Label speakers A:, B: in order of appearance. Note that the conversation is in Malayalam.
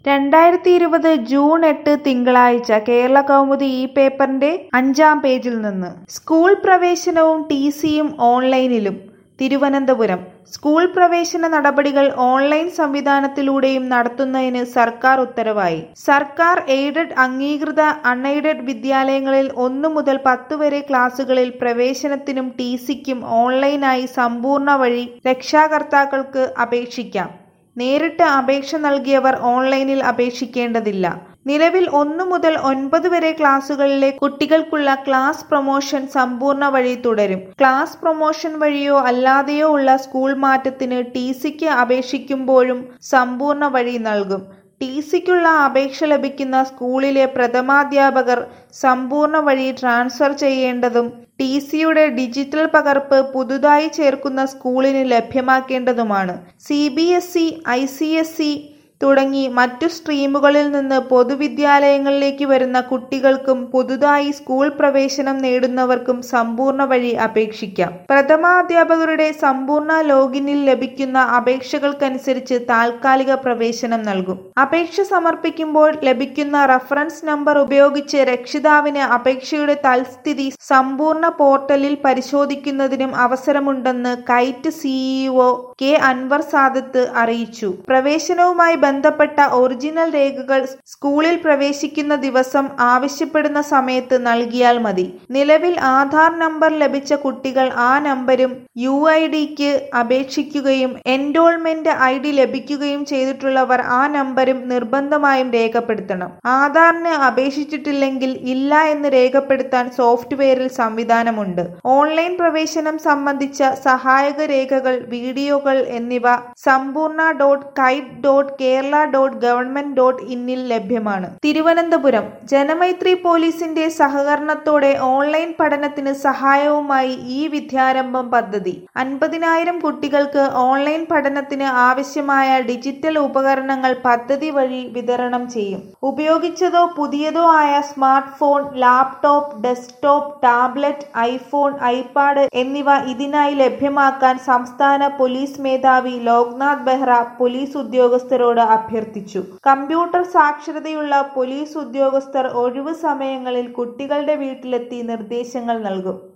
A: രണ്ടായിരത്തി ഇരുപത് ജൂൺ എട്ട് തിങ്കളാഴ്ച കേരളകൗമുദി ഈ പേപ്പറിന്റെ അഞ്ചാം പേജിൽ നിന്ന് സ്കൂൾ പ്രവേശനവും ടിസിയും ഓൺലൈനിലും തിരുവനന്തപുരം സ്കൂൾ പ്രവേശന നടപടികൾ ഓൺലൈൻ സംവിധാനത്തിലൂടെയും നടത്തുന്നതിന് സർക്കാർ ഉത്തരവായി സർക്കാർ എയ്ഡഡ് അംഗീകൃത അൺഎയ്ഡഡ് വിദ്യാലയങ്ങളിൽ ഒന്നു മുതൽ പത്ത് വരെ ക്ലാസുകളിൽ പ്രവേശനത്തിനും ടിസിക്കും ഓൺലൈനായി സമ്പൂർണ്ണ വഴി രക്ഷാകർത്താക്കൾക്ക് അപേക്ഷിക്കാം നേരിട്ട് അപേക്ഷ നൽകിയവർ ഓൺലൈനിൽ അപേക്ഷിക്കേണ്ടതില്ല നിലവിൽ ഒന്നു മുതൽ ഒൻപത് വരെ ക്ലാസുകളിലെ കുട്ടികൾക്കുള്ള ക്ലാസ് പ്രൊമോഷൻ സമ്പൂർണ്ണ വഴി തുടരും ക്ലാസ് പ്രൊമോഷൻ വഴിയോ അല്ലാതെയോ ഉള്ള സ്കൂൾ മാറ്റത്തിന് ടി സിക്ക് അപേക്ഷിക്കുമ്പോഴും സമ്പൂർണ്ണ വഴി നൽകും ടി സിക്കുള്ള അപേക്ഷ ലഭിക്കുന്ന സ്കൂളിലെ പ്രഥമാധ്യാപകർ സമ്പൂർണ്ണ വഴി ട്രാൻസ്ഫർ ചെയ്യേണ്ടതും ടി സിയുടെ ഡിജിറ്റൽ പകർപ്പ് പുതുതായി ചേർക്കുന്ന സ്കൂളിന് ലഭ്യമാക്കേണ്ടതുമാണ് C B S E I C S E തുടങ്ങി മറ്റു സ്ട്രീമുകളിൽ നിന്ന് പൊതുവിദ്യാലയങ്ങളിലേക്ക് വരുന്ന കുട്ടികൾക്കും പുതുതായി സ്കൂൾ പ്രവേശനം നേടുന്നവർക്കും സമ്പൂർണ്ണ വഴി അപേക്ഷിക്കാം പ്രഥമാധ്യാപകരുടെ സമ്പൂർണ്ണ ലോഗിനിൽ ലഭിക്കുന്ന അപേക്ഷകൾക്കനുസരിച്ച് താൽക്കാലിക പ്രവേശനം നൽകും അപേക്ഷ സമർപ്പിക്കുമ്പോൾ ലഭിക്കുന്ന റഫറൻസ് നമ്പർ ഉപയോഗിച്ച് രക്ഷിതാവിന് അപേക്ഷയുടെ തൽസ്ഥിതി സമ്പൂർണ്ണ പോർട്ടലിൽ പരിശോധിക്കുന്നതിനും അവസരമുണ്ടെന്ന് KITE CEO K Anwar Sadath അറിയിച്ചു പ്രവേശനവുമായി ബന്ധപ്പെട്ട ഒറിജിനൽ രേഖകൾ സ്കൂളിൽ പ്രവേശിക്കുന്ന ദിവസം ആവശ്യപ്പെടുന്ന സമയത്ത് നൽകിയാൽ മതി നിലവിൽ ആധാർ നമ്പർ ലഭിച്ച കുട്ടികൾ ആ നമ്പരും യു ഐ ഡിക്ക് അപേക്ഷിക്കുകയും എൻറോൾമെന്റ് ഐ ഡി ലഭിക്കുകയും ചെയ്തിട്ടുള്ളവർ ആ നമ്പരും നിർബന്ധമായും രേഖപ്പെടുത്തണം ആധാറിന് അപേക്ഷിച്ചിട്ടില്ലെങ്കിൽ ഇല്ല എന്ന് രേഖപ്പെടുത്താൻ സോഫ്റ്റ്വെയറിൽ സംവിധാനമുണ്ട് ഓൺലൈൻ പ്രവേശനം സംബന്ധിച്ച സഹായക രേഖകൾ വീഡിയോകൾ എന്നിവ Sampoorna dot kite dot Kerala dot government dot ഇന്നിൽ ലഭ്യമാണ് തിരുവനന്തപുരം ജനമൈത്രി പോലീസിന്റെ സഹകരണത്തോടെ ഓൺലൈൻ പഠനത്തിന് സഹായവുമായി ഈ വിദ്യാരംഭം പദ്ധതി അൻപതിനായിരം കുട്ടികൾക്ക് ഓൺലൈൻ പഠനത്തിന് ആവശ്യമായ ഡിജിറ്റൽ ഉപകരണങ്ങൾ പദ്ധതി വഴി വിതരണം ചെയ്യും ഉപയോഗിച്ചതോ പുതിയതോ ആയ smart phone laptop desktop tablet iPhone iPad എന്നിവ ഇതിനായി ലഭ്യമാക്കാൻ സംസ്ഥാന പോലീസ് മേധാവി ലോക്നാഥ് ബെഹ്റ പോലീസ് ഉദ്യോഗസ്ഥരോട് അഭ്യർത്ഥിച്ചു കമ്പ്യൂട്ടർ സാക്ഷരതയുള്ള പോലീസ് ഉദ്യോഗസ്ഥർ ഒഴിവു സമയങ്ങളിൽ കുട്ടികളുടെ വീട്ടിലെത്തി നിർദ്ദേശങ്ങൾ നൽകും